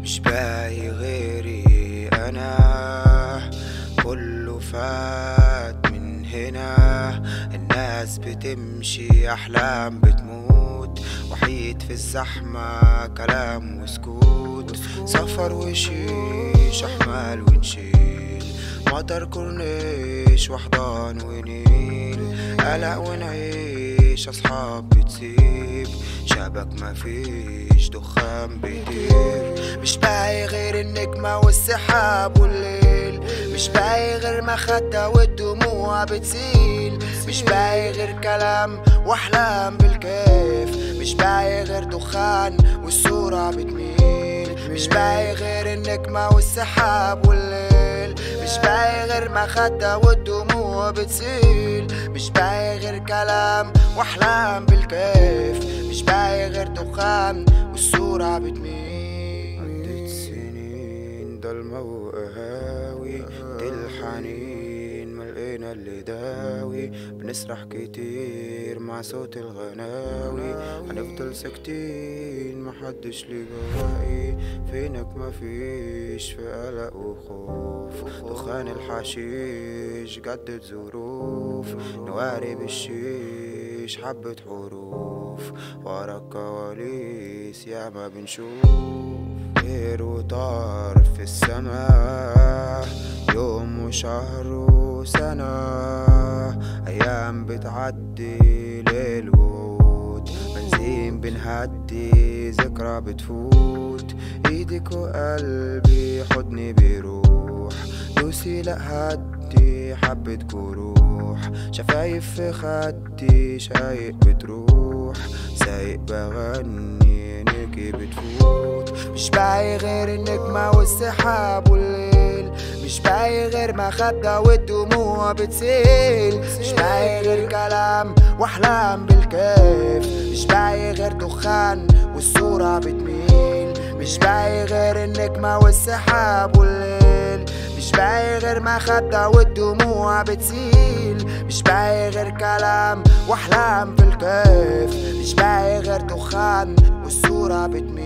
مش باقي غيري انا كله فات من هنا الناس بتمشي احلام بتموت وحيد في الزحمة كلام وسكوت سفر وشيش احمال ونشيل مطر كورنيش وحضان ونيل قلق ونعيش اصحاب بتسيب شبك مفيش دخان بيطير مش باقي غير النجمة والسحاب والليل مش باقي غير مخدة والدموع بتسيل مش باقي غير كلام واحلام بالكيف مش باقي غير دخان والصورة بتميل مش باقي غير النجمة والسحاب والليل مش باقي غير مخدة والدموع بتسيل مش باقي غير كلام واحلام بالكيف مش باقي غير دخان والصورة بتميل عدت سنين ضلمة وقهاوي دي الحنين ملقينا اللي داوي بنسرح كتير مع صوت الغناوي هنفضل ساكتين محدش ليه جواي فينك مفيش في قلق وخوف دخان الحشيش جدد ظروف نواري بالشيش حبة حروف ورا الكواليس ياما بنشوف خير وطار في السماء يوم وشهر وسنة أيام بتعدي ليل ووعود بنزين بنهدي ذكرى بتفوت ايدك وقلبي حضني بيروح دوسي لا هدي حبة جروح شفايف في خدي شايق بتروح سايق بغني عينيكي بتفوت مش باقي غير النجمة والسحاب والليل مش باقي غير مخدة والدموع بتسيل مش باقي غير كلام واحلام بالكيف مش باقي غير دخان والصورة بتميل مش باقي غير النجمة والسحاب والليل مش باقي غير مخدة والدموع بتسيل مش باقي غير كلام واحلام بالكيف مش باقي غير دخان والصورة بتميل